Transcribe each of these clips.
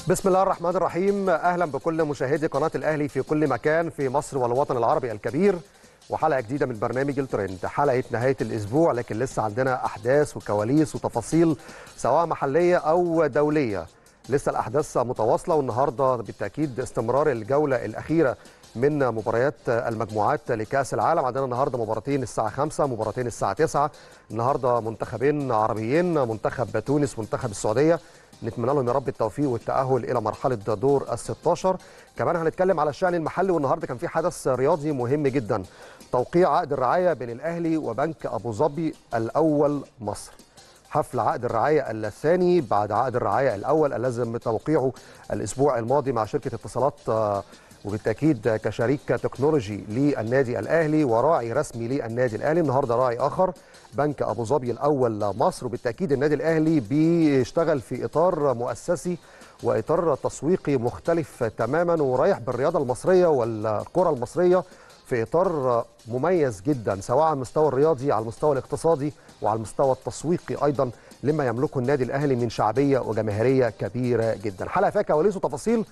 بسم الله الرحمن الرحيم اهلا بكل مشاهدي قناه الاهلي في كل مكان في مصر والوطن العربي الكبير وحلقه جديده من برنامج الترند حلقه نهايه الاسبوع لكن لسه عندنا احداث وكواليس وتفاصيل سواء محليه او دوليه لسه الاحداث متواصله والنهارده بالتاكيد استمرار الجوله الاخيره من مباريات المجموعات لكاس العالم عندنا النهارده مباراتين الساعه 5 مباراتين الساعه 9 النهارده منتخبين عربيين منتخب تونس منتخب السعوديه نتمنى لهم يا رب التوفيق والتاهل الى مرحله دور ال 16 كمان هنتكلم على الشان المحلي والنهارده كان في حدث رياضي مهم جدا توقيع عقد الرعايه بين الاهلي وبنك ابو ظبي الاول مصر حفل عقد الرعايه الثاني بعد عقد الرعايه الاول الذي تم توقيعه الاسبوع الماضي مع شركه اتصالات وبالتاكيد كشريك تكنولوجي للنادي الاهلي وراعي رسمي للنادي الاهلي النهارده راعي اخر بنك ابو ظبي الاول مصر وبالتاكيد النادي الاهلي بيشتغل في اطار مؤسسي واطار تسويقي مختلف تماما ورايح بالرياضه المصريه والكره المصريه في اطار مميز جدا سواء على المستوى الرياضي على المستوى الاقتصادي وعلى المستوى التسويقي ايضا لما يملكه النادي الاهلي من شعبيه وجماهيريه كبيره جدا حلقه فيها كواليس وتفاصيل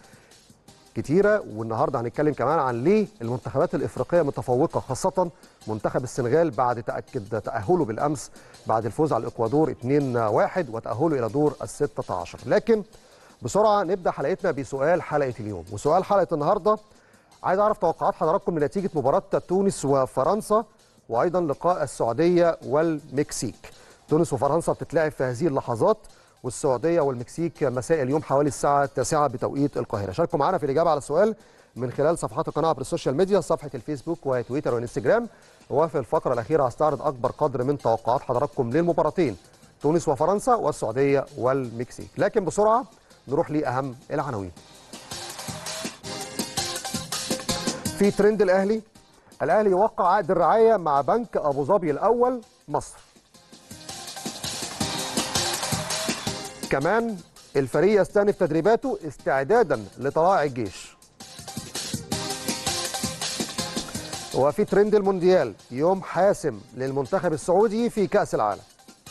كتيرة والنهاردة هنتكلم كمان عن ليه المنتخبات الإفريقية متفوقة خاصة منتخب السنغال بعد تأكد تأهله بالأمس بعد الفوز على الإكوادور 2-1 وتأهله إلى دور ال 16 لكن بسرعة نبدأ حلقتنا بسؤال حلقة اليوم وسؤال حلقة النهاردة عايز أعرف توقعات حضراتكم لنتيجة مباراة تونس وفرنسا وأيضا لقاء السعودية والمكسيك تونس وفرنسا بتتلعب في هذه اللحظات والسعوديه والمكسيك مساء اليوم حوالي الساعه 9 بتوقيت القاهره شاركوا معنا في الاجابه على السؤال من خلال صفحات القناه عبر السوشيال ميديا صفحه الفيسبوك وتويتر وانستجرام وفي الفقره الاخيره هستعرض اكبر قدر من توقعات حضراتكم للمباراتين تونس وفرنسا والسعوديه والمكسيك لكن بسرعه نروح لاهم العناوين في ترند الاهلي الاهلي يوقع عقد الرعايه مع بنك ابو ظبي الاول مصر كمان الفريق يستأنف تدريباته استعدادا لطلائع الجيش وفي ترند المونديال يوم حاسم للمنتخب السعودي في كأس العالم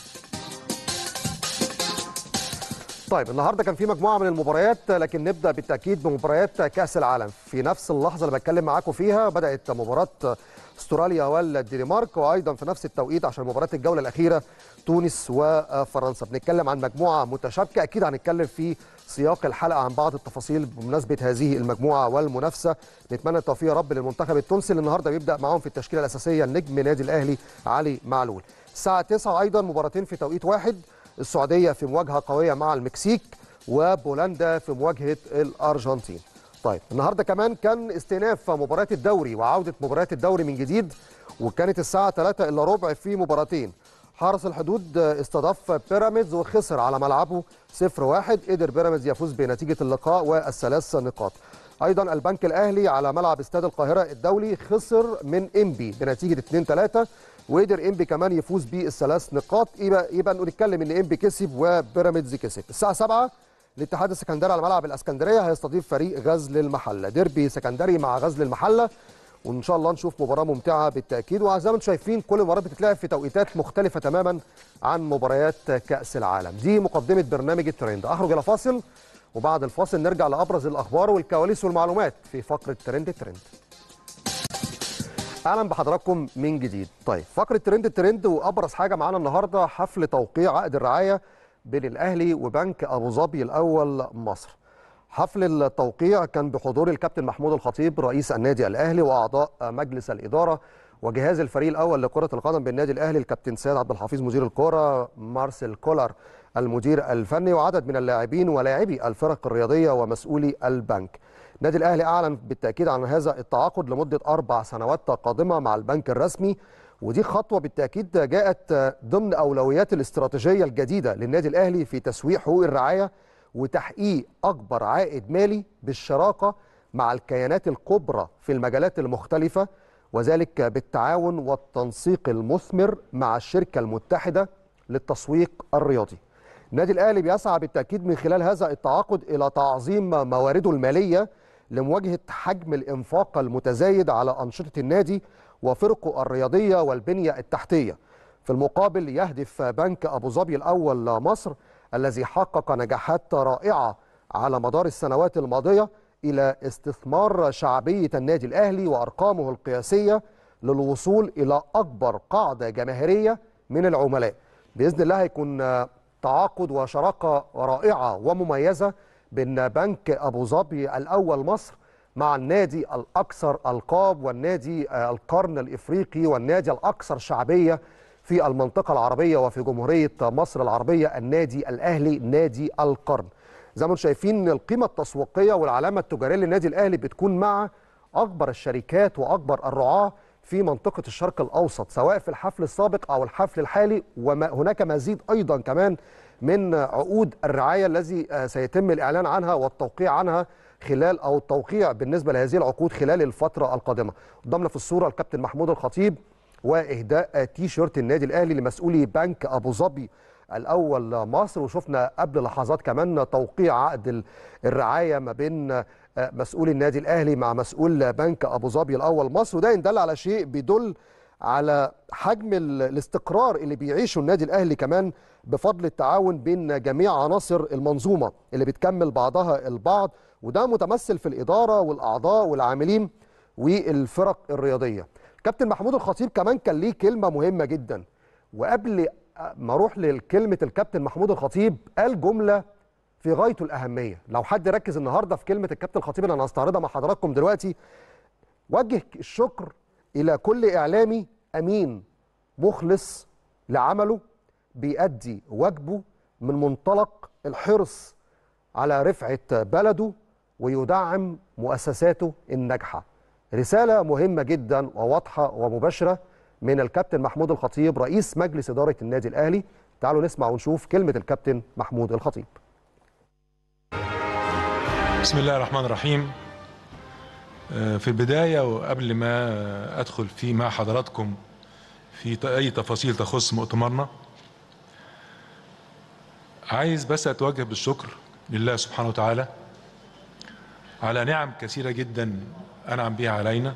طيب النهارده كان في مجموعه من المباريات لكن نبدا بالتاكيد بمباريات كاس العالم في نفس اللحظه اللي بتكلم معاكم فيها بدات مباراه استراليا والدنمارك وايضا في نفس التوقيت عشان مباراه الجوله الاخيره تونس وفرنسا بنتكلم عن مجموعه متشابكه اكيد هنتكلم في سياق الحلقه عن بعض التفاصيل بمناسبه هذه المجموعه والمنافسه نتمنى التوفيق يا رب للمنتخب التونسي اللي النهارده بيبدا معاهم في التشكيله الاساسيه النجم نادي الاهلي علي معلول الساعه 9 ايضا مباراتين في توقيت واحد السعوديه في مواجهه قويه مع المكسيك وبولندا في مواجهه الارجنتين طيب النهارده كمان كان استئناف مباريات الدوري وعوده مباريات الدوري من جديد وكانت الساعه 3 الا ربع في مباراتين حرس الحدود استضاف بيراميدز وخسر على ملعبه 0-1 قدر بيراميدز يفوز بنتيجه اللقاء والثلاث نقاط ايضا البنك الاهلي على ملعب استاد القاهره الدولي خسر من انبي بنتيجه 2-3 وقدر انبي كمان يفوز بالثلاث نقاط يبقى يبقى نتكلم ان انبي كسب وبيراميدز كسب الساعه 7 الاتحاد السكندري على ملعب الاسكندريه هيستضيف فريق غزل المحله ديربي سكندري مع غزل المحله وان شاء الله نشوف مباراه ممتعه بالتاكيد وزي ما انتم شايفين كل المباريات بتتلعب في توقيتات مختلفه تماما عن مباريات كاس العالم دي مقدمه برنامج الترند اخرج الى فاصل وبعد الفاصل نرجع لابرز الاخبار والكواليس والمعلومات في فقره ترند الترند اهلا بحضراتكم من جديد طيب فقره ترند الترند وابرز حاجه معانا النهارده حفل توقيع عقد الرعايه بين الاهلي وبنك ابو ظبي الاول مصر حفل التوقيع كان بحضور الكابتن محمود الخطيب رئيس النادي الاهلي واعضاء مجلس الاداره وجهاز الفريق الاول لكره القدم بالنادي الاهلي الكابتن سيد عبد الحفيظ مدير الكره مارسيل كولر المدير الفني وعدد من اللاعبين ولاعبي الفرق الرياضيه ومسؤولي البنك النادي الاهلي اعلن بالتاكيد عن هذا التعاقد لمده اربع سنوات قادمه مع البنك الرسمي ودي خطوه بالتاكيد جاءت ضمن اولويات الاستراتيجيه الجديده للنادي الاهلي في تسويق حقوق الرعايه وتحقيق اكبر عائد مالي بالشراكه مع الكيانات الكبرى في المجالات المختلفه وذلك بالتعاون والتنسيق المثمر مع الشركه المتحده للتسويق الرياضي. النادي الاهلي بيسعى بالتاكيد من خلال هذا التعاقد الى تعظيم موارده الماليه لمواجهه حجم الانفاق المتزايد على انشطه النادي وفرقه الرياضيه والبنيه التحتيه. في المقابل يهدف بنك ابو ظبي الاول مصر الذي حقق نجاحات رائعه على مدار السنوات الماضية إلى استثمار شعبية النادي الأهلي وأرقامه القياسية للوصول إلى أكبر قاعدة جماهيرية من العملاء بإذن الله هيكون تعاقد وشراكة رائعة ومميزة بين بنك أبو ظبي الأول مصر مع النادي الأكثر ألقاب والنادي القرن الإفريقي والنادي الأكثر شعبية في المنطقة العربية وفي جمهورية مصر العربية النادي الأهلي نادي القرن زي ما انتم شايفين القيمة التسويقية والعلامة التجارية للنادي الأهلي بتكون مع أكبر الشركات وأكبر الرعاة في منطقة الشرق الأوسط سواء في الحفل السابق أو الحفل الحالي وهناك مزيد أيضا كمان من عقود الرعاية الذي سيتم الإعلان عنها والتوقيع عنها خلال أو التوقيع بالنسبة لهذه العقود خلال الفترة القادمة قدامنا في الصورة الكابتن محمود الخطيب واهداء تي شيرت النادي الاهلي لمسؤولي بنك ابو ظبي الاول مصر وشفنا قبل لحظات كمان توقيع عقد الرعايه ما بين مسؤول النادي الاهلي مع مسؤول بنك ابو ظبي الاول مصر وده يدل على شيء بيدل على حجم الاستقرار اللي بيعيشه النادي الاهلي كمان بفضل التعاون بين جميع عناصر المنظومه اللي بتكمل بعضها البعض وده متمثل في الاداره والاعضاء والعاملين والفرق الرياضيه كابتن محمود الخطيب كمان كان ليه كلمه مهمه جدا وقبل ما اروح لكلمه الكابتن محمود الخطيب قال جمله في غايه الاهميه لو حد ركز النهارده في كلمه الكابتن الخطيب اللي انا هستعرضها مع حضراتكم دلوقتي وجه الشكر الى كل اعلامي امين مخلص لعمله بيأدي واجبه من منطلق الحرص على رفعه بلده ويدعم مؤسساته الناجحه رسالة مهمة جدا وواضحة ومباشرة من الكابتن محمود الخطيب رئيس مجلس إدارة النادي الأهلي تعالوا نسمع ونشوف كلمة الكابتن محمود الخطيب بسم الله الرحمن الرحيم في البداية وقبل ما أدخل في مع حضراتكم في أي تفاصيل تخص مؤتمرنا عايز بس أتوجه بالشكر لله سبحانه وتعالى على نعم كثيرة جدا أنعم بها علينا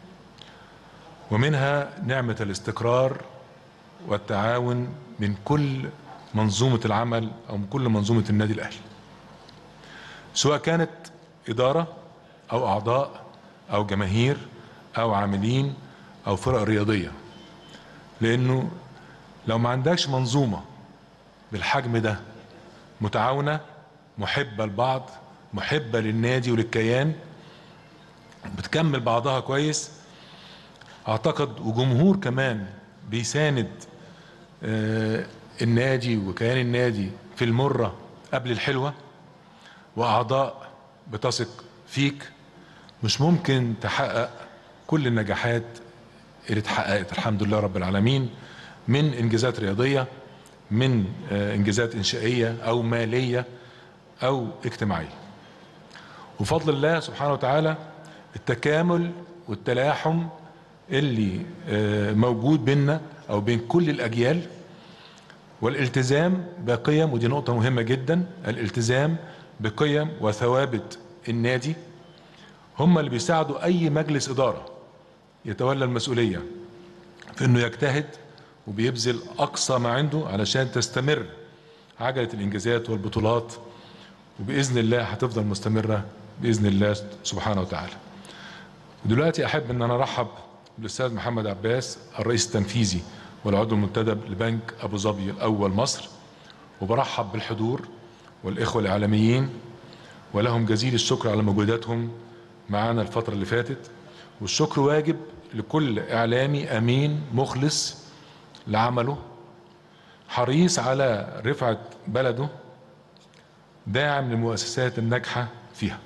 ومنها نعمة الاستقرار والتعاون من كل منظومة العمل أو من كل منظومة النادي الأهلي سواء كانت إدارة أو أعضاء أو جماهير أو عاملين أو فرق رياضية لأنه لو ما عندكش منظومة بالحجم ده متعاونة محبة لبعض محبة للنادي وللكيان بتكمل بعضها كويس اعتقد وجمهور كمان بيساند آه النادي وكيان النادي في المرة قبل الحلوة واعضاء بتثق فيك مش ممكن تحقق كل النجاحات اللي اتحققت الحمد لله رب العالمين من انجازات رياضية من آه انجازات انشائية او مالية او اجتماعية وفضل الله سبحانه وتعالى التكامل والتلاحم اللي موجود بيننا او بين كل الاجيال والالتزام بقيم ودي نقطة مهمة جدا الالتزام بقيم وثوابت النادي هم اللي بيساعدوا اي مجلس ادارة يتولى المسؤولية في انه يجتهد وبيبذل اقصى ما عنده علشان تستمر عجلة الانجازات والبطولات وباذن الله هتفضل مستمرة باذن الله سبحانه وتعالى دلوقتي احب ان انا ارحب بالاستاذ محمد عباس الرئيس التنفيذي والعضو المنتدب لبنك ابو ظبي الاول مصر وبرحب بالحضور والاخوه الاعلاميين ولهم جزيل الشكر على مجهوداتهم معانا الفتره اللي فاتت والشكر واجب لكل اعلامي امين مخلص لعمله حريص على رفعه بلده داعم للمؤسسات الناجحه فيها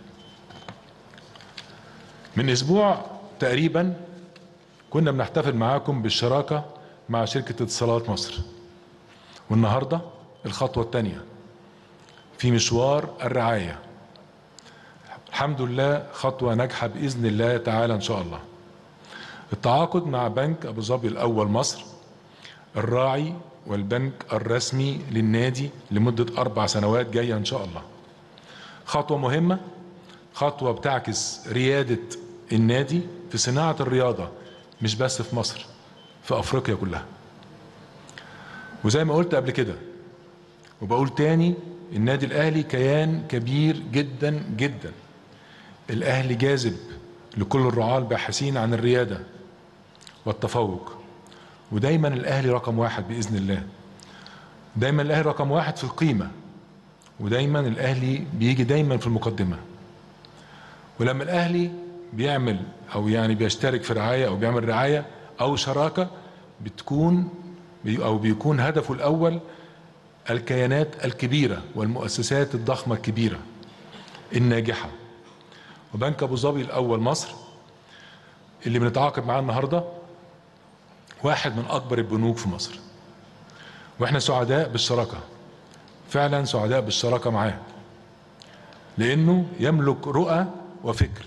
من اسبوع تقريبا كنا بنحتفل معاكم بالشراكة مع شركة اتصالات مصر والنهاردة الخطوة الثانية في مشوار الرعاية الحمد لله خطوة ناجحة بإذن الله تعالى إن شاء الله التعاقد مع بنك أبو ظبي الأول مصر الراعي والبنك الرسمي للنادي لمدة أربع سنوات جاية إن شاء الله خطوة مهمة خطوة بتعكس ريادة النادي في صناعة الرياضة مش بس في مصر في أفريقيا كلها وزي ما قلت قبل كده وبقول تاني النادي الاهلي كيان كبير جدا جدا الاهلي جاذب لكل الرعاة الباحثين عن الرياده والتفوق ودايما الاهلي رقم واحد باذن الله دايما الاهلي رقم واحد في القيمه ودايما الاهلي بيجي دايما في المقدمه ولما الاهلي بيعمل او يعني بيشترك في رعايه او بيعمل رعايه او شراكه بتكون او بيكون هدفه الاول الكيانات الكبيره والمؤسسات الضخمه الكبيره الناجحه وبنك ابو ظبي الاول مصر اللي بنتعاقد معاه النهارده واحد من اكبر البنوك في مصر واحنا سعداء بالشراكه فعلا سعداء بالشراكه معاه لانه يملك رؤى وفكر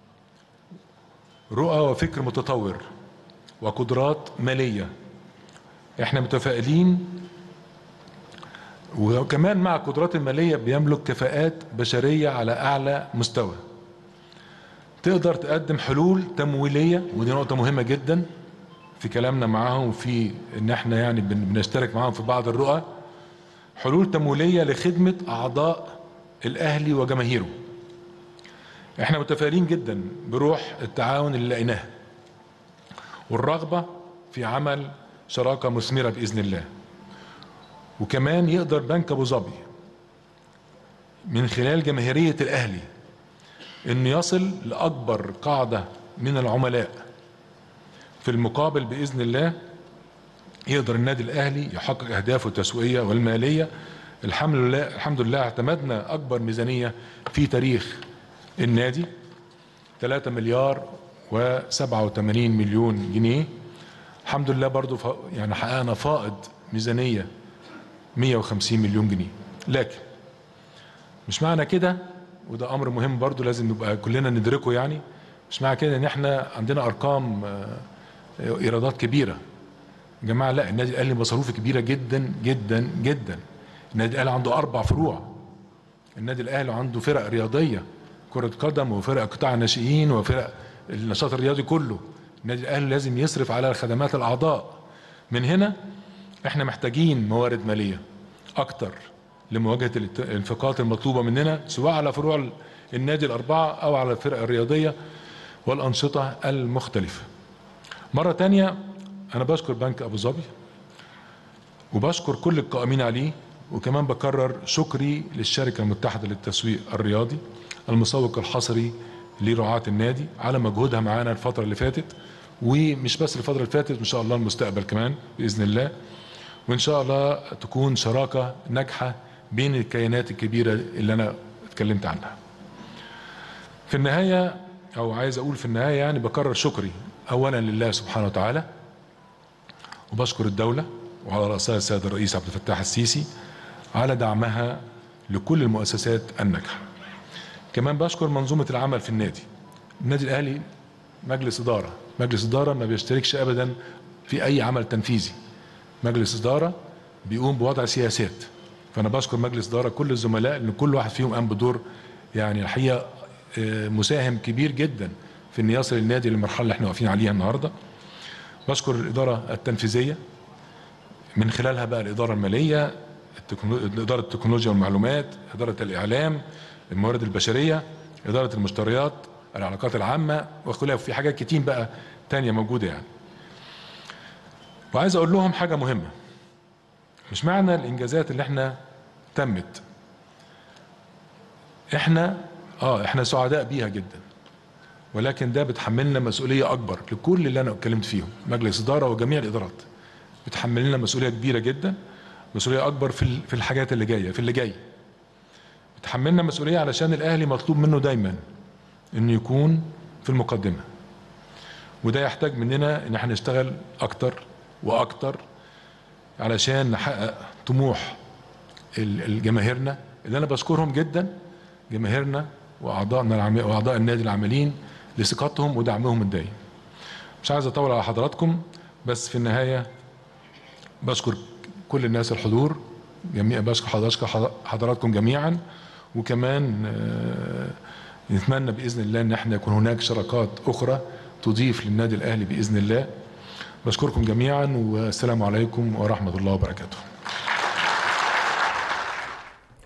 رؤى وفكر متطور وقدرات ماليه احنا متفائلين وكمان مع القدرات الماليه بيملك كفاءات بشريه على اعلى مستوى تقدر تقدم حلول تمويليه ودي نقطه مهمه جدا في كلامنا معاهم وفي ان احنا يعني بنشترك معاهم في بعض الرؤى حلول تمويليه لخدمه اعضاء الاهلي وجماهيره احنا متفائلين جدا بروح التعاون اللي لقيناها والرغبه في عمل شراكه مثمره باذن الله وكمان يقدر بنك ابو ظبي من خلال جماهيريه الاهلي انه يصل لاكبر قاعده من العملاء في المقابل باذن الله يقدر النادي الاهلي يحقق اهدافه التسويقيه والماليه الحمد لله الحمد لله اعتمدنا اكبر ميزانيه في تاريخ النادي 3 مليار و87 مليون جنيه الحمد لله برضو يعني حققنا فائض ميزانيه 150 مليون جنيه لكن مش معنى كده وده امر مهم برضو لازم نبقى كلنا ندركه يعني مش معنى كده ان احنا عندنا ارقام ايرادات كبيره يا جماعه لا النادي الاهلي مصاريفه كبيره جدا جدا جدا النادي الاهلي عنده اربع فروع النادي الاهلي عنده فرق رياضيه كره قدم وفرق قطاع الناشئين وفرق النشاط الرياضي كله النادي الاهلي لازم يصرف على خدمات الاعضاء من هنا احنا محتاجين موارد ماليه اكتر لمواجهه الانفاقات المطلوبه مننا سواء على فروع النادي الاربعه او على الفرق الرياضيه والانشطه المختلفه مره تانية انا بشكر بنك ابو ظبي وبشكر كل القائمين عليه وكمان بكرر شكري للشركه المتحده للتسويق الرياضي المسوق الحصري لرعاة النادي على مجهودها معانا الفترة اللي فاتت ومش بس الفترة اللي فاتت إن شاء الله المستقبل كمان بإذن الله وإن شاء الله تكون شراكة ناجحة بين الكيانات الكبيرة اللي أنا اتكلمت عنها في النهاية أو عايز أقول في النهاية يعني بكرر شكري أولا لله سبحانه وتعالى وبشكر الدولة وعلى رأسها السيد الرئيس عبد الفتاح السيسي على دعمها لكل المؤسسات الناجحه كمان بشكر منظومة العمل في النادي النادي الأهلي مجلس إدارة مجلس إدارة ما بيشتركش أبدا في أي عمل تنفيذي مجلس إدارة بيقوم بوضع سياسات فأنا بشكر مجلس إدارة كل الزملاء لأن كل واحد فيهم قام بدور يعني الحقيقة مساهم كبير جدا في أن يصل النادي للمرحلة اللي احنا واقفين عليها النهاردة بشكر الإدارة التنفيذية من خلالها بقى الإدارة المالية إدارة التكنولوجيا والمعلومات إدارة الإعلام الموارد البشرية إدارة المشتريات العلاقات العامة وخلاف في حاجات كتير بقى تانية موجودة يعني وعايز أقول لهم حاجة مهمة مش معنى الإنجازات اللي احنا تمت احنا اه احنا سعداء بيها جدا ولكن ده بتحملنا مسؤولية أكبر لكل اللي أنا اتكلمت فيهم مجلس إدارة وجميع الإدارات بتحملنا مسؤولية كبيرة جدا مسؤولية أكبر في في الحاجات اللي جاية في اللي جاي تحملنا مسؤولية علشان الأهلي مطلوب منه دايما إنه يكون في المقدمة وده يحتاج مننا إن احنا نشتغل أكتر وأكتر علشان نحقق طموح الجماهيرنا اللي أنا بشكرهم جدا جماهيرنا وأعضائنا العم... وأعضاء النادي العاملين لثقتهم ودعمهم الدايم مش عايز أطول على حضراتكم بس في النهاية بشكر كل الناس الحضور جميع بشكر حضراتكم جميعا وكمان نتمنى باذن الله ان احنا يكون هناك شراكات اخرى تضيف للنادي الاهلي باذن الله بشكركم جميعا والسلام عليكم ورحمه الله وبركاته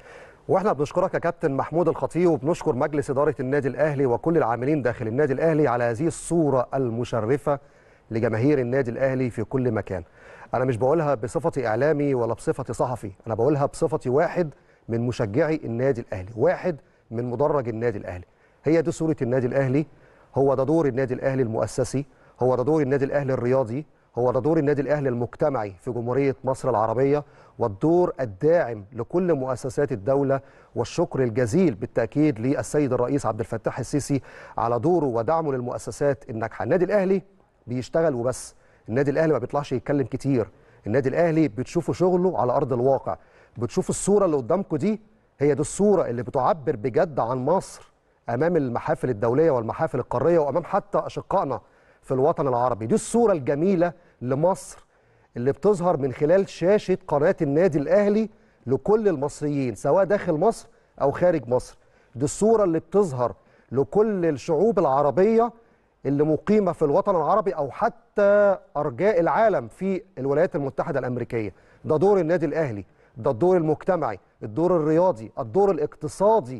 واحنا بنشكرك يا كابتن محمود الخطيب وبنشكر مجلس اداره النادي الاهلي وكل العاملين داخل النادي الاهلي على هذه الصوره المشرفه لجماهير النادي الاهلي في كل مكان. انا مش بقولها بصفتي اعلامي ولا بصفتي صحفي، انا بقولها بصفتي واحد من مشجعي النادي الاهلي، واحد من مدرج النادي الاهلي. هي دي صوره النادي الاهلي، هو ده دور النادي الاهلي المؤسسي، هو ده دور النادي الاهلي الرياضي، هو ده دور النادي الاهلي المجتمعي في جمهوريه مصر العربيه والدور الداعم لكل مؤسسات الدوله والشكر الجزيل بالتاكيد للسيد الرئيس عبد الفتاح السيسي على دوره ودعمه للمؤسسات الناجحه النادي الاهلي بيشتغل وبس النادي الاهلي ما بيطلعش يتكلم كتير النادي الاهلي بتشوفوا شغله على ارض الواقع بتشوفوا الصوره اللي قدامكم دي هي دي الصوره اللي بتعبر بجد عن مصر امام المحافل الدوليه والمحافل القاريه وامام حتى اشقائنا في الوطن العربي دي الصوره الجميله لمصر اللي بتظهر من خلال شاشه قناه النادي الاهلي لكل المصريين سواء داخل مصر او خارج مصر دي الصوره اللي بتظهر لكل الشعوب العربيه اللي مقيمه في الوطن العربي او حتى ارجاء العالم في الولايات المتحده الامريكيه ده دور النادي الاهلي ده الدور المجتمعي الدور الرياضي الدور الاقتصادي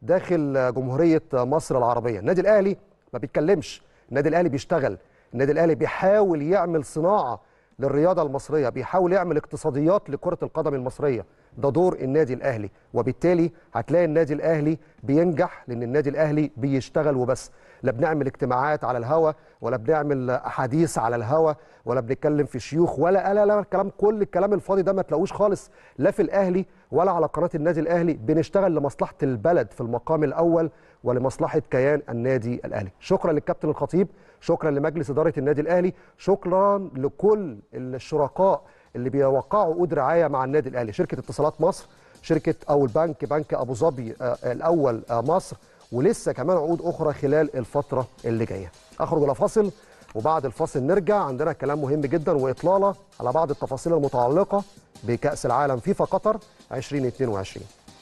داخل جمهوريه مصر العربيه النادي الاهلي ما بيتكلمش النادي الاهلي بيشتغل النادي الاهلي بيحاول يعمل صناعه للرياضه المصريه بيحاول يعمل اقتصاديات لكره القدم المصريه ده دور النادي الاهلي وبالتالي هتلاقي النادي الاهلي بينجح لان النادي الاهلي بيشتغل وبس لا بنعمل اجتماعات على الهوا ولا بنعمل احاديث على الهوا ولا بنتكلم في شيوخ ولا لا لا الكلام كل الكلام الفاضي ده ما تلاقوش خالص لا في الاهلي ولا على قناه النادي الاهلي بنشتغل لمصلحه البلد في المقام الاول ولمصلحه كيان النادي الاهلي شكرا للكابتن الخطيب شكرا لمجلس اداره النادي الاهلي شكرا لكل الشركاء اللي بيوقعوا عقود رعايه مع النادي الاهلي شركه اتصالات مصر شركه او البنك بنك ابو ظبي آه الاول آه مصر ولسه كمان عقود اخرى خلال الفتره اللي جايه اخرج الى فاصل وبعد الفاصل نرجع عندنا كلام مهم جدا واطلاله على بعض التفاصيل المتعلقه بكاس العالم فيفا قطر 2022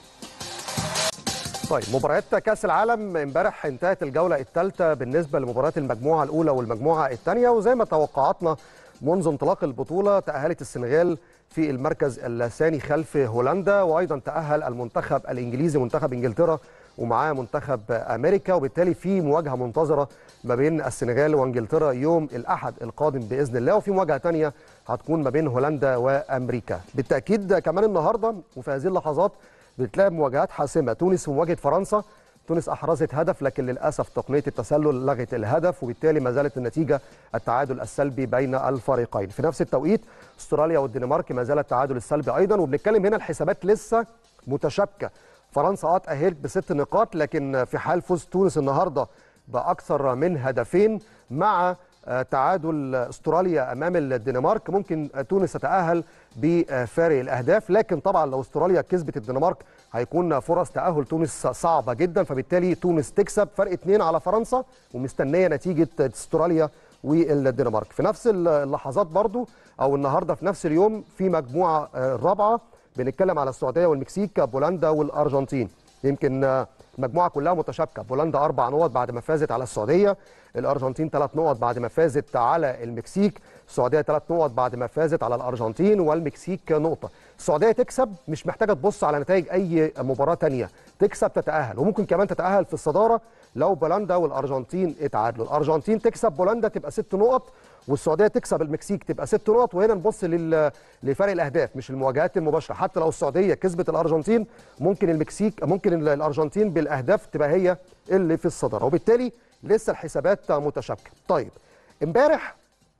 طيب مباريات كاس العالم امبارح انتهت الجوله الثالثه بالنسبه لمباريات المجموعه الاولى والمجموعه الثانيه وزي ما توقعاتنا منذ انطلاق البطوله تاهلت السنغال في المركز الثاني خلف هولندا وايضا تاهل المنتخب الانجليزي منتخب انجلترا ومعاه منتخب امريكا وبالتالي في مواجهه منتظره ما بين السنغال وانجلترا يوم الاحد القادم باذن الله وفي مواجهه ثانيه هتكون ما بين هولندا وامريكا بالتاكيد كمان النهارده وفي هذه اللحظات بتلعب مواجهات حاسمه تونس في مواجهه فرنسا تونس احرزت هدف لكن للاسف تقنيه التسلل لغت الهدف وبالتالي ما زالت النتيجه التعادل السلبي بين الفريقين في نفس التوقيت استراليا والدنمارك ما زال التعادل السلبي ايضا وبنتكلم هنا الحسابات لسه متشابكه فرنسا اه اتاهلت بست نقاط لكن في حال فوز تونس النهارده باكثر من هدفين مع تعادل استراليا امام الدنمارك ممكن تونس تتاهل بفارق الاهداف لكن طبعا لو استراليا كسبت الدنمارك هيكون فرص تاهل تونس صعبه جدا فبالتالي تونس تكسب فرق اثنين على فرنسا ومستنيه نتيجه استراليا والدنمارك في نفس اللحظات برضو او النهارده في نفس اليوم في مجموعه رابعه بنتكلم على السعوديه والمكسيك بولندا والارجنتين يمكن المجموعه كلها متشابكه بولندا اربع نقط بعد ما فازت على السعوديه الارجنتين ثلاث نقط بعد ما فازت على المكسيك السعوديه ثلاث نقط بعد ما فازت على الارجنتين والمكسيك نقطه السعوديه تكسب مش محتاجه تبص على نتائج اي مباراه ثانيه تكسب تتاهل وممكن كمان تتاهل في الصداره لو بولندا والارجنتين اتعادلوا الارجنتين تكسب بولندا تبقى ست نقط والسعوديه تكسب المكسيك تبقى ست نقط وهنا نبص لل... لفرق الاهداف مش المواجهات المباشره حتى لو السعوديه كسبت الارجنتين ممكن المكسيك ممكن الارجنتين بالاهداف تبقى هي اللي في الصداره وبالتالي لسه الحسابات متشابكه طيب امبارح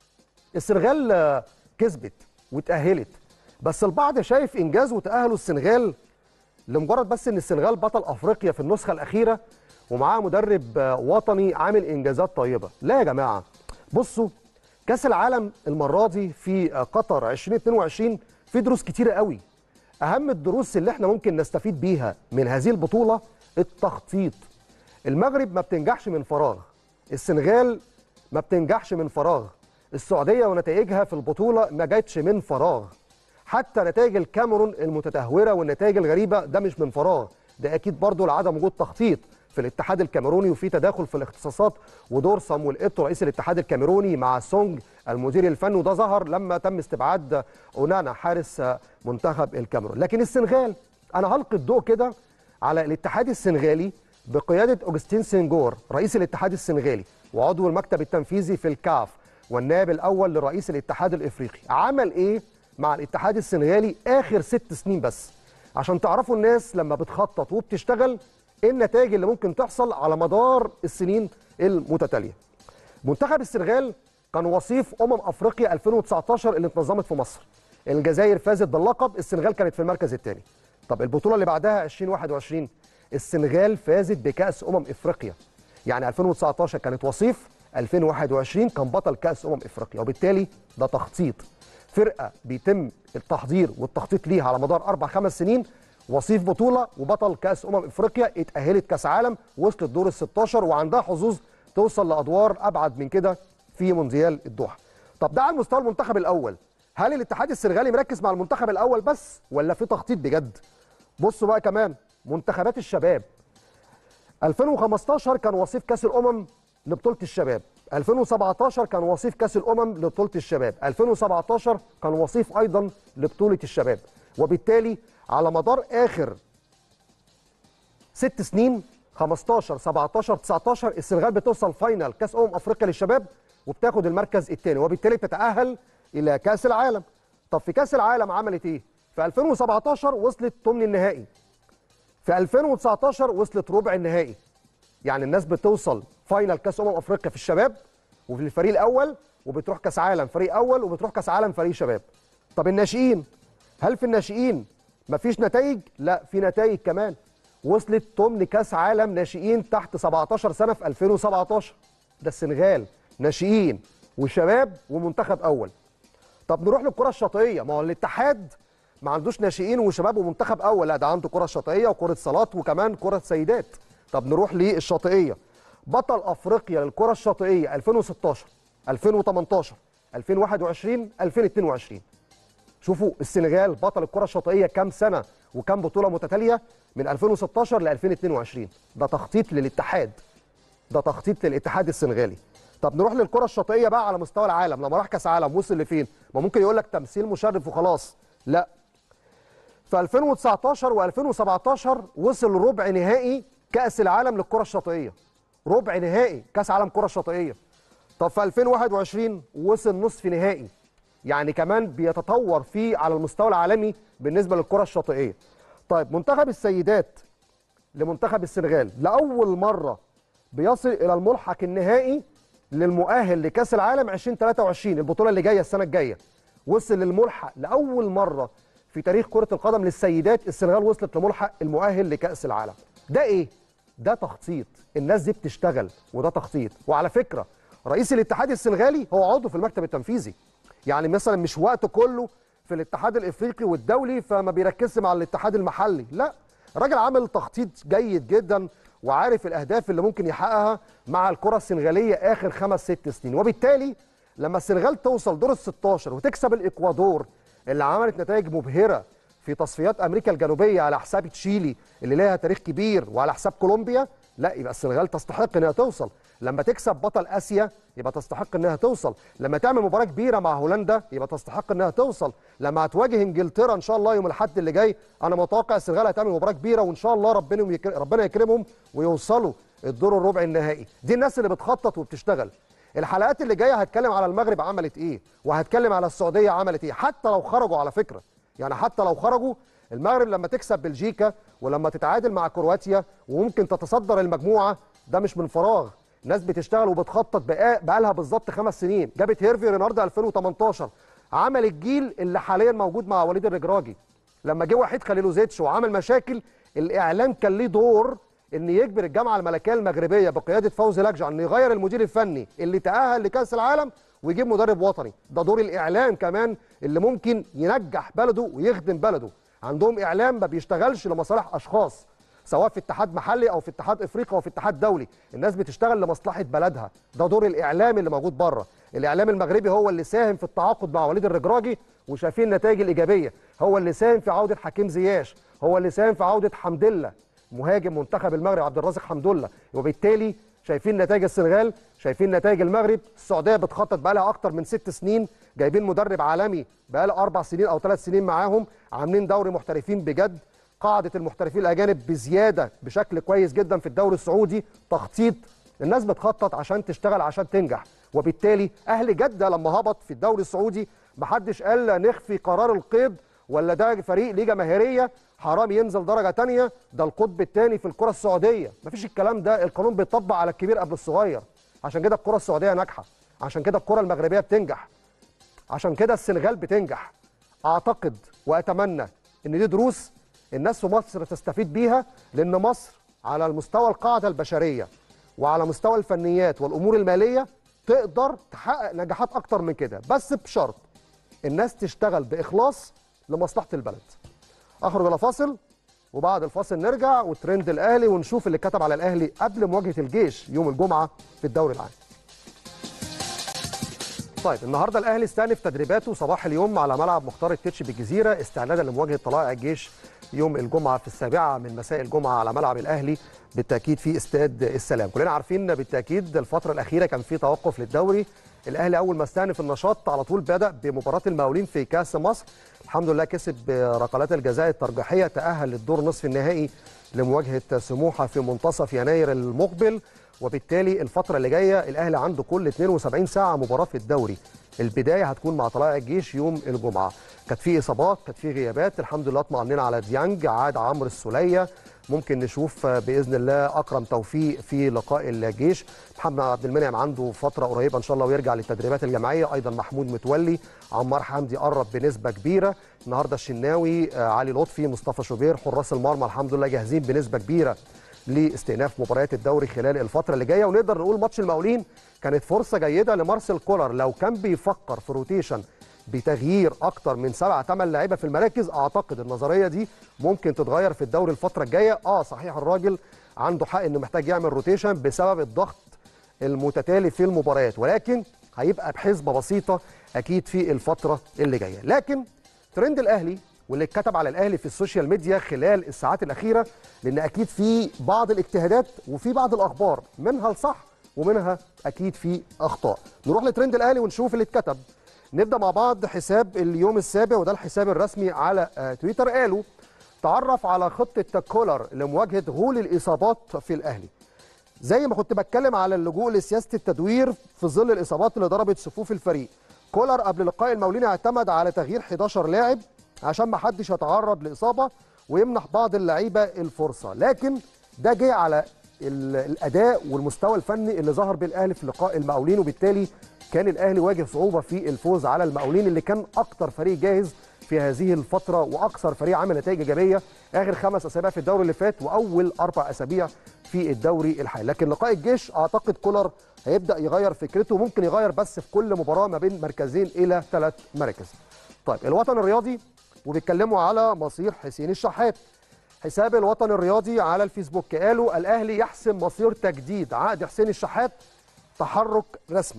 السنغال كسبت وتاهلت بس البعض شايف انجاز وتاهلوا السنغال لمجرد بس ان السنغال بطل افريقيا في النسخه الاخيره ومعاه مدرب وطني عامل انجازات طيبه لا يا جماعه بصوا كاس العالم المره دي في قطر 2022 في دروس كتيره قوي اهم الدروس اللي احنا ممكن نستفيد بيها من هذه البطوله التخطيط المغرب ما بتنجحش من فراغ السنغال ما بتنجحش من فراغ السعوديه ونتائجها في البطوله ما جاتش من فراغ حتى نتائج الكاميرون المتدهوره والنتائج الغريبه ده مش من فراغ ده اكيد برضه لعدم وجود تخطيط في الاتحاد الكاميروني وفي تداخل في الاختصاصات ودور صامويل ايتو رئيس الاتحاد الكاميروني مع سونج المدير الفني وده ظهر لما تم استبعاد اونانا حارس منتخب الكاميرون لكن السنغال انا هلقي الضوء كده على الاتحاد السنغالي بقياده اوجستين سنجور رئيس الاتحاد السنغالي وعضو المكتب التنفيذي في الكاف والنائب الاول لرئيس الاتحاد الافريقي عمل ايه مع الاتحاد السنغالي اخر ست سنين بس عشان تعرفوا الناس لما بتخطط وبتشتغل ايه النتائج اللي ممكن تحصل على مدار السنين المتتاليه منتخب السنغال كان وصيف امم افريقيا 2019 اللي اتنظمت في مصر الجزائر فازت باللقب السنغال كانت في المركز الثاني طب البطوله اللي بعدها 2021 السنغال فازت بكاس امم افريقيا يعني 2019 كانت وصيف 2021 كان بطل كاس امم افريقيا وبالتالي ده تخطيط فرقه بيتم التحضير والتخطيط ليها على مدار اربع خمس سنين وصيف بطوله وبطل كاس امم افريقيا اتاهلت كاس عالم وصلت دور ال 16 وعندها حظوظ توصل لادوار ابعد من كده في مونديال الدوحه. طب ده على مستوى المنتخب الاول هل الاتحاد السنغالي مركز مع المنتخب الاول بس ولا في تخطيط بجد؟ بصوا بقى كمان منتخبات الشباب 2015 كان وصيف كاس الامم لبطوله الشباب 2017 كان وصيف كاس الامم لبطوله الشباب 2017 كان وصيف ايضا لبطوله الشباب وبالتالي على مدار اخر ست سنين 15 17 19 السنغال بتوصل فاينل كاس امم افريقيا للشباب وبتاخد المركز الثاني وبالتالي بتتاهل الى كاس العالم طب في كاس العالم عملت ايه في 2017 وصلت ثمن النهائي في 2019 وصلت ربع النهائي يعني الناس بتوصل فاينل كاس امم افريقيا في الشباب وفي الفريق الاول وبتروح كاس عالم فريق اول وبتروح كاس عالم فريق شباب طب الناشئين هل في الناشئين مفيش نتائج لا في نتائج كمان وصلت ثمن كاس عالم ناشئين تحت 17 سنه في 2017 ده السنغال ناشئين وشباب ومنتخب اول طب نروح للكره الشاطئيه ما هو الاتحاد ما عندوش ناشئين وشباب ومنتخب اول لا ده عنده كره شاطئيه وكره صالات وكمان كره سيدات طب نروح للشاطئيه بطل افريقيا للكره الشاطئيه 2016 2018 2021 2022 شوفوا السنغال بطل الكره الشاطئيه كام سنه وكام بطوله متتاليه من 2016 ل 2022 ده تخطيط للاتحاد ده تخطيط للاتحاد السنغالي طب نروح للكره الشاطئيه بقى على مستوى العالم لما راح كاس عالم وصل لفين ما ممكن يقول لك تمثيل مشرف وخلاص لا في 2019 و2017 وصل ربع نهائي كاس العالم للكره الشاطئيه ربع نهائي كاس عالم كره شاطئيه طب في 2021 وصل نصف نهائي يعني كمان بيتطور فيه على المستوى العالمي بالنسبه للكره الشاطئيه طيب منتخب السيدات لمنتخب السنغال لاول مره بيصل الى الملحق النهائي للمؤهل لكاس العالم 2023 البطوله اللي جايه السنه الجايه وصل للملحق لاول مره في تاريخ كره القدم للسيدات السنغال وصلت لملحق المؤهل لكاس العالم ده ايه ده تخطيط الناس دي بتشتغل وده تخطيط وعلى فكره رئيس الاتحاد السنغالي هو عضو في المكتب التنفيذي يعني مثلا مش وقته كله في الاتحاد الافريقي والدولي فما بيركزش مع الاتحاد المحلي لا راجل عامل تخطيط جيد جدا وعارف الاهداف اللي ممكن يحققها مع الكره السنغاليه اخر خمس ست سنين وبالتالي لما السنغال توصل دور ال 16 وتكسب الاكوادور اللي عملت نتائج مبهره في تصفيات امريكا الجنوبيه على حساب تشيلي اللي لها تاريخ كبير وعلى حساب كولومبيا لا يبقى السنغال تستحق انها توصل لما تكسب بطل اسيا يبقى تستحق انها توصل لما تعمل مباراه كبيره مع هولندا يبقى تستحق انها توصل لما هتواجه انجلترا ان شاء الله يوم الاحد اللي جاي انا متوقع السنغال هتعمل مباراه كبيره وان شاء الله ربنا يكرم ربنا يكرمهم ويوصلوا الدور الربع النهائي دي الناس اللي بتخطط وبتشتغل الحلقات اللي جايه هتكلم على المغرب عملت ايه وهتكلم على السعوديه عملت ايه حتى لو خرجوا على فكره يعني حتى لو خرجوا المغرب لما تكسب بلجيكا ولما تتعادل مع كرواتيا وممكن تتصدر المجموعه ده مش من فراغ ناس بتشتغل وبتخطط بقى لها بالظبط خمس سنين جابت هيرفي رينارد 2018 عمل الجيل اللي حاليا موجود مع وليد الرجراجي لما جه وحيد خليلوزيتش وعمل مشاكل الاعلام كان ليه دور ان يجبر الجامعه الملكيه المغربيه بقياده فوزي لجع انه يغير المدير الفني اللي تاهل لكاس العالم ويجيب مدرب وطني ده دور الاعلام كمان اللي ممكن ينجح بلده ويخدم بلده عندهم اعلام ما بيشتغلش لمصالح اشخاص سواء في اتحاد محلي او في اتحاد افريقي او في اتحاد دولي الناس بتشتغل لمصلحه بلدها ده دور الاعلام اللي موجود بره الاعلام المغربي هو اللي ساهم في التعاقد مع وليد الرجراجي وشايفين النتائج الايجابيه هو اللي ساهم في عوده حكيم زياش هو اللي ساهم في عوده حمد الله مهاجم منتخب المغرب عبد الرازق حمد الله وبالتالي شايفين نتائج السنغال شايفين نتائج المغرب السعوديه بتخطط بقى لها اكتر من ست سنين جايبين مدرب عالمي بقى له اربع سنين او ثلاث سنين معاهم عاملين دوري محترفين بجد قاعده المحترفين الاجانب بزياده بشكل كويس جدا في الدوري السعودي تخطيط الناس بتخطط عشان تشتغل عشان تنجح وبالتالي اهل جده لما هبط في الدوري السعودي محدش قال نخفي قرار القيد ولا ده فريق ليه جماهيريه حرام ينزل درجه تانية ده القطب الثاني في الكره السعوديه مفيش الكلام ده القانون بيطبق على الكبير قبل الصغير عشان كده الكره السعوديه ناجحه عشان كده الكره المغربيه بتنجح عشان كده السنغال بتنجح اعتقد واتمنى ان دي دروس الناس في مصر تستفيد بيها لان مصر على المستوى القاعده البشريه وعلى مستوى الفنيات والامور الماليه تقدر تحقق نجاحات اكتر من كده بس بشرط الناس تشتغل باخلاص لمصلحه البلد اخرج الى فاصل وبعد الفاصل نرجع وترند الاهلي ونشوف اللي كتب على الاهلي قبل مواجهه الجيش يوم الجمعه في الدوري العام طيب النهارده الاهلي استأنف تدريباته صباح اليوم على ملعب مختار التتش بالجزيره استعدادا لمواجهه طلائع الجيش يوم الجمعه في السابعه من مساء الجمعه على ملعب الاهلي بالتاكيد في استاد السلام كلنا عارفين بالتاكيد الفتره الاخيره كان في توقف للدوري الاهلي اول ما استأنف النشاط على طول بدا بمباراه المقاولين في كاس مصر الحمد لله كسب بركلات الجزاء الترجيحيه تاهل للدور نصف النهائي لمواجهه سموحه في منتصف يناير المقبل وبالتالي الفتره اللي جايه الاهلي عنده كل 72 ساعه مباراه في الدوري البدايه هتكون مع طلائع الجيش يوم الجمعه كانت في اصابات كانت في غيابات الحمد لله اطمئننا على ديانج عاد عمرو السوليه ممكن نشوف باذن الله اكرم توفيق في لقاء الجيش محمد عبد المنعم عنده فتره قريبه ان شاء الله ويرجع للتدريبات الجماعيه ايضا محمود متولي عمار حمدي قرب بنسبه كبيره النهارده الشناوي علي لطفي مصطفى شوبير حراس المرمى الحمد لله جاهزين بنسبه كبيره لاستئناف مباريات الدوري خلال الفتره اللي جايه ونقدر نقول ماتش المقاولين كانت فرصه جيده لمارسيل كولر لو كان بيفكر في روتيشن بتغيير اكتر من سبعة ثمان لعيبه في المراكز اعتقد النظريه دي ممكن تتغير في الدوري الفتره الجايه اه صحيح الراجل عنده حق انه محتاج يعمل روتيشن بسبب الضغط المتتالي في المباريات ولكن هيبقى بحسبه بسيطه اكيد في الفتره اللي جايه لكن ترند الاهلي واللي اتكتب على الاهلي في السوشيال ميديا خلال الساعات الاخيره لان اكيد في بعض الاجتهادات وفي بعض الاخبار منها الصح ومنها اكيد في اخطاء نروح لترند الاهلي ونشوف اللي اتكتب نبدا مع بعض حساب اليوم السابع وده الحساب الرسمي على آه تويتر قالوا تعرف على خطه كولر لمواجهه غول الاصابات في الاهلي زي ما كنت بتكلم على اللجوء لسياسه التدوير في ظل الاصابات اللي ضربت صفوف الفريق كولر قبل لقاء المقاولين اعتمد على تغيير 11 لاعب عشان ما حدش يتعرض لاصابه ويمنح بعض اللعيبه الفرصه لكن ده جه على الاداء والمستوى الفني اللي ظهر بالاهلي في لقاء المقاولين وبالتالي كان الاهلي واجه صعوبه في الفوز على المقاولين اللي كان اكتر فريق جاهز في هذه الفتره واكثر فريق عمل نتائج ايجابيه اخر خمس اسابيع في الدوري اللي فات واول اربع اسابيع في الدوري الحالي لكن لقاء الجيش اعتقد كولر هيبدا يغير فكرته ممكن يغير بس في كل مباراه ما بين مركزين الى ثلاث مراكز طيب الوطن الرياضي وبيتكلموا على مصير حسين الشحات حساب الوطن الرياضي على الفيسبوك قالوا الاهلي يحسم مصير تجديد عقد حسين الشحات تحرك رسمي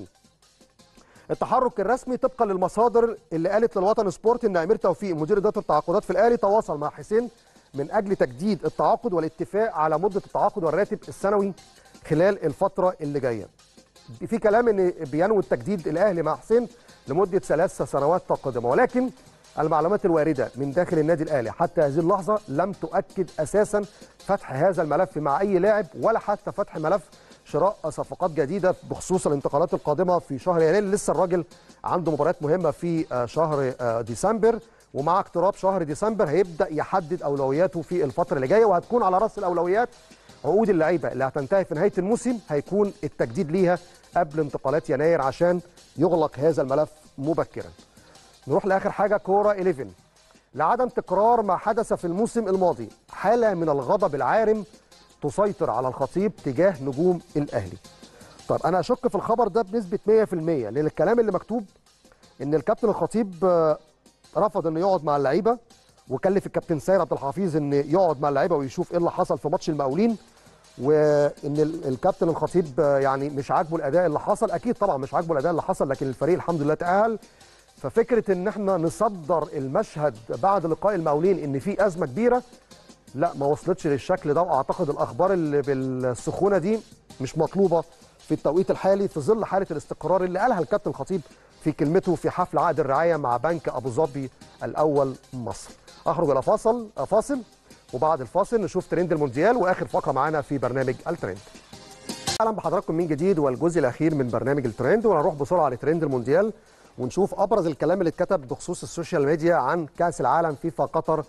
التحرك الرسمي طبقا للمصادر اللي قالت للوطن سبورت ان امير توفيق مدير اداره التعاقدات في الاهلي تواصل مع حسين من اجل تجديد التعاقد والاتفاق على مده التعاقد والراتب السنوي خلال الفتره اللي جايه في كلام ان بينوي التجديد الاهلي مع حسين لمده ثلاث سنوات قادمه ولكن المعلومات الوارده من داخل النادي الاهلي حتى هذه اللحظه لم تؤكد اساسا فتح هذا الملف مع اي لاعب ولا حتى فتح ملف شراء صفقات جديده بخصوص الانتقالات القادمه في شهر يناير لسه الراجل عنده مباريات مهمه في شهر ديسمبر ومع اقتراب شهر ديسمبر هيبدا يحدد اولوياته في الفتره اللي جايه وهتكون على راس الاولويات عقود اللعيبه اللي هتنتهي في نهايه الموسم هيكون التجديد ليها قبل انتقالات يناير عشان يغلق هذا الملف مبكرا. نروح لاخر حاجه كوره 11 لعدم تكرار ما حدث في الموسم الماضي حاله من الغضب العارم تسيطر على الخطيب تجاه نجوم الاهلي. طب انا اشك في الخبر ده بنسبه 100% لان الكلام اللي مكتوب ان الكابتن الخطيب رفض انه يقعد مع اللعيبه وكلف الكابتن سيد عبد الحفيظ ان يقعد مع اللعيبه ويشوف ايه اللي حصل في ماتش المقاولين وان الكابتن الخطيب يعني مش عاجبه الاداء اللي حصل اكيد طبعا مش عاجبه الاداء اللي حصل لكن الفريق الحمد لله تاهل ففكره ان احنا نصدر المشهد بعد لقاء المقاولين ان في ازمه كبيره لا ما وصلتش للشكل ده واعتقد الاخبار اللي بالسخونه دي مش مطلوبه في التوقيت الحالي في ظل حاله الاستقرار اللي قالها الكابتن الخطيب في كلمته في حفل عقد الرعايه مع بنك ابو ظبي الاول مصر. اخرج الى فاصل فاصل وبعد الفاصل نشوف ترند المونديال واخر فقره معانا في برنامج الترند اهلا بحضراتكم من جديد والجزء الاخير من برنامج الترند وهنروح بسرعه لترند المونديال ونشوف ابرز الكلام اللي اتكتب بخصوص السوشيال ميديا عن كاس العالم فيفا قطر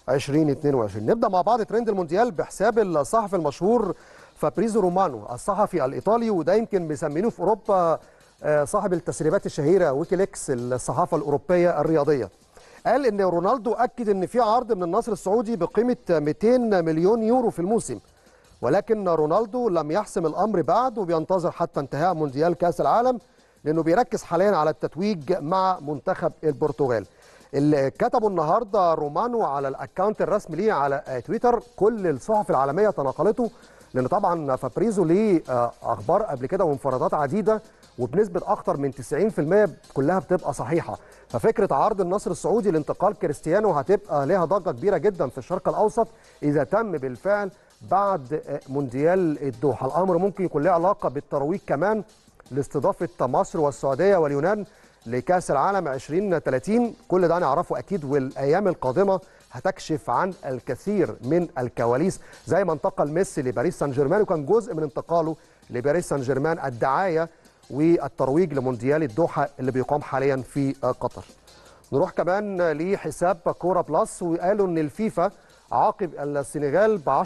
2022 نبدا مع بعض ترند المونديال بحساب الصحفي المشهور فابريزو رومانو الصحفي الايطالي وده يمكن مسمينه في اوروبا صاحب التسريبات الشهيره ويكيليكس الصحافه الاوروبيه الرياضيه قال ان رونالدو اكد ان في عرض من النصر السعودي بقيمه 200 مليون يورو في الموسم ولكن رونالدو لم يحسم الامر بعد وبينتظر حتى انتهاء مونديال كاس العالم لانه بيركز حاليا على التتويج مع منتخب البرتغال اللي كتبوا النهارده رومانو على الاكونت الرسمي ليه على تويتر كل الصحف العالميه تناقلته لان طبعا فابريزو ليه اخبار قبل كده وانفرادات عديده وبنسبه اكثر من 90% كلها بتبقى صحيحه ففكره عرض النصر السعودي لانتقال كريستيانو هتبقى لها ضجه كبيره جدا في الشرق الاوسط اذا تم بالفعل بعد مونديال الدوحه الامر ممكن يكون له علاقه بالترويج كمان لاستضافه مصر والسعوديه واليونان لكاس العالم 2030 كل ده نعرفه اكيد والايام القادمه هتكشف عن الكثير من الكواليس زي ما انتقل ميسي لباريس سان جيرمان وكان جزء من انتقاله لباريس سان جيرمان الدعايه والترويج لمونديال الدوحه اللي بيقام حاليا في قطر. نروح كمان لحساب كوره بلس وقالوا ان الفيفا عاقب السنغال ب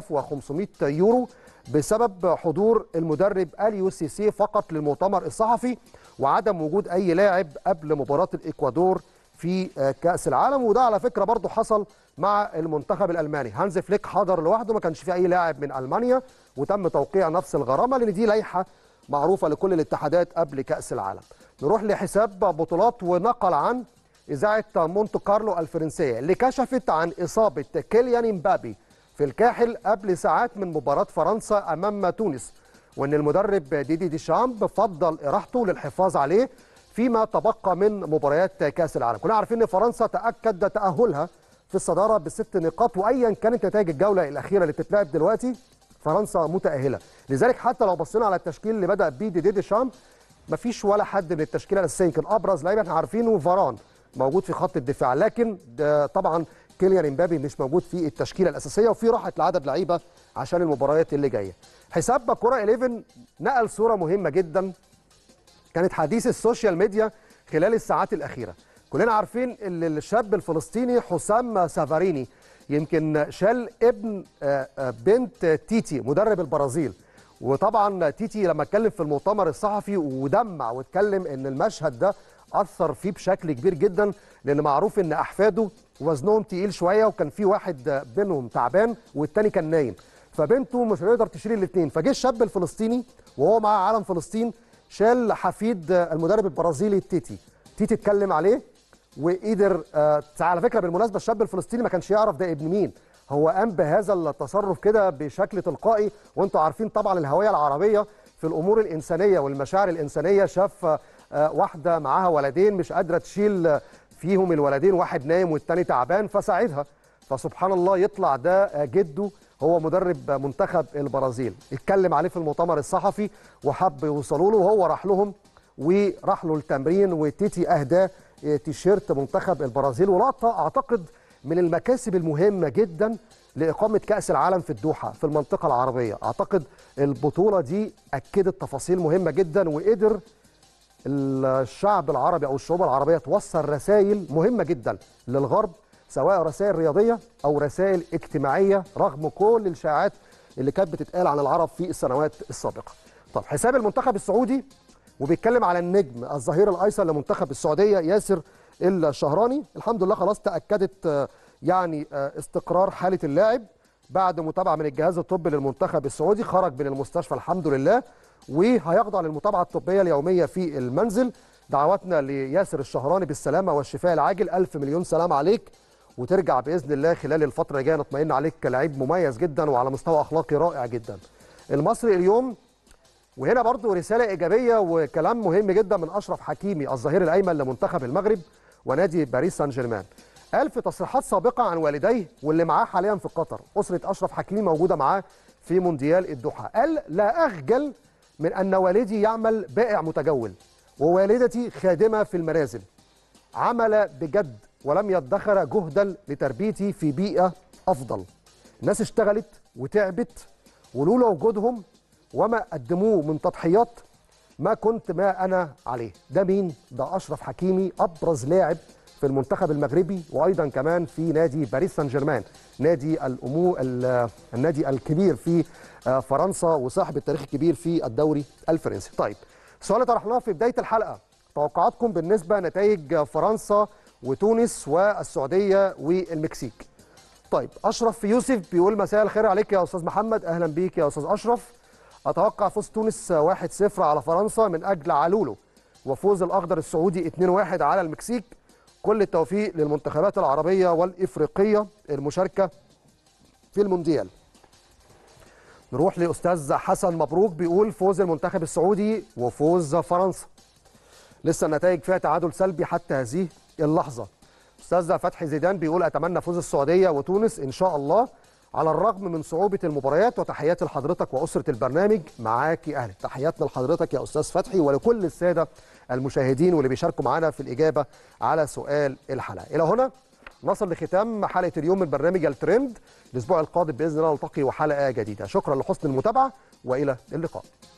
10500 يورو بسبب حضور المدرب اليو سي سي فقط للمؤتمر الصحفي وعدم وجود اي لاعب قبل مباراه الاكوادور في كاس العالم وده على فكره برضه حصل مع المنتخب الالماني هانز فليك حضر لوحده ما كانش في اي لاعب من المانيا وتم توقيع نفس الغرامه لان دي لائحه معروفه لكل الاتحادات قبل كاس العالم نروح لحساب بطولات ونقل عن اذاعه مونte كارلو الفرنسيه اللي كشفت عن اصابه كيليان امبابي في الكاحل قبل ساعات من مباراه فرنسا امام تونس وان المدرب ديدي ديشامب فضل اراحته للحفاظ عليه فيما تبقى من مباريات كاس العالم كنا عارفين ان فرنسا تاكد تاهلها في الصداره بست نقاط وايا كانت نتائج الجوله الاخيره اللي بتتلعب دلوقتي فرنسا متاهله لذلك حتى لو بصينا على التشكيل اللي بدا بيه ديدي ديشامب مفيش ولا حد من التشكيله الاساسيه يمكن ابرز لعيبه احنا عارفينه فاران موجود في خط الدفاع لكن طبعا كيليان امبابي مش موجود في التشكيله الاساسيه وفي راحه لعدد لعيبه عشان المباريات اللي جايه حساب كره 11 نقل صوره مهمه جدا كانت حديث السوشيال ميديا خلال الساعات الاخيره كلنا عارفين ان الشاب الفلسطيني حسام سافاريني يمكن شال ابن بنت تيتي مدرب البرازيل وطبعا تيتي لما اتكلم في المؤتمر الصحفي ودمع واتكلم ان المشهد ده اثر فيه بشكل كبير جدا لان معروف ان احفاده وزنهم تقيل شويه وكان في واحد بينهم تعبان والتاني كان نايم فبنته مش هيقدر تشيل الاثنين فجه الشاب الفلسطيني وهو معاه علم فلسطين شال حفيد المدرب البرازيلي تيتي تيتي اتكلم عليه وقدر آه على فكره بالمناسبه الشاب الفلسطيني ما كانش يعرف ده ابن مين هو قام بهذا التصرف كده بشكل تلقائي وانتم عارفين طبعا الهويه العربيه في الامور الانسانيه والمشاعر الانسانيه شاف آه واحده معاها ولدين مش قادره تشيل فيهم الولدين واحد نايم والتاني تعبان فساعدها فسبحان الله يطلع ده جده هو مدرب منتخب البرازيل اتكلم عليه في المؤتمر الصحفي وحب يوصلوا له وهو راح لهم وراح له التمرين وتيتي اهداه تيشيرت منتخب البرازيل ولقطه اعتقد من المكاسب المهمه جدا لاقامه كاس العالم في الدوحه في المنطقه العربيه اعتقد البطوله دي اكدت تفاصيل مهمه جدا وقدر الشعب العربي او الشعوب العربيه توصل رسائل مهمه جدا للغرب سواء رسائل رياضيه او رسائل اجتماعيه رغم كل الشائعات اللي كانت بتتقال عن العرب في السنوات السابقه. طب حساب المنتخب السعودي وبيتكلم على النجم الظهير الايسر لمنتخب السعوديه ياسر الشهراني الحمد لله خلاص تاكدت يعني استقرار حاله اللاعب بعد متابعه من الجهاز الطبي للمنتخب السعودي خرج من المستشفى الحمد لله وهيخضع للمتابعه الطبيه اليوميه في المنزل دعواتنا لياسر الشهراني بالسلامه والشفاء العاجل الف مليون سلام عليك وترجع باذن الله خلال الفتره الجايه نطمئن عليك كلاعب مميز جدا وعلى مستوى اخلاقي رائع جدا. المصري اليوم وهنا برضو رساله ايجابيه وكلام مهم جدا من اشرف حكيمي الظهير الايمن لمنتخب المغرب ونادي باريس سان جيرمان. قال في تصريحات سابقه عن والديه واللي معاه حاليا في قطر، اسره اشرف حكيمي موجوده معاه في مونديال الدوحه، قال لا اخجل من ان والدي يعمل بائع متجول ووالدتي خادمه في المنازل. عمل بجد ولم يدخر جهدا لتربيتي في بيئه افضل الناس اشتغلت وتعبت ولولا وجودهم وما قدموه من تضحيات ما كنت ما انا عليه ده مين ده اشرف حكيمي ابرز لاعب في المنتخب المغربي وايضا كمان في نادي باريس سان جيرمان نادي الامو ال- النادي الكبير في آه، فرنسا وصاحب التاريخ الكبير في الدوري الفرنسي طيب السؤال اللي طرحناه في بدايه الحلقه توقعاتكم بالنسبه نتائج فرنسا وتونس والسعوديه والمكسيك طيب اشرف يوسف بيقول مساء الخير عليك يا استاذ محمد اهلا بيك يا استاذ اشرف اتوقع فوز تونس 1-0 على فرنسا من اجل علولو وفوز الاخضر السعودي 2-1 على المكسيك كل التوفيق للمنتخبات العربيه والافريقيه المشاركه في المونديال نروح لاستاذ حسن مبروك بيقول فوز المنتخب السعودي وفوز فرنسا لسه النتائج فيها تعادل سلبي حتى هذه اللحظه استاذ فتحي زيدان بيقول اتمنى فوز السعوديه وتونس ان شاء الله على الرغم من صعوبه المباريات وتحياتي لحضرتك واسره البرنامج معاكي اهلا تحياتنا لحضرتك يا استاذ فتحي ولكل الساده المشاهدين واللي بيشاركوا معانا في الاجابه على سؤال الحلقه الى هنا نصل لختام حلقه اليوم من برنامج الترند الاسبوع القادم باذن الله نلتقي وحلقه جديده شكرا لحسن المتابعه والى اللقاء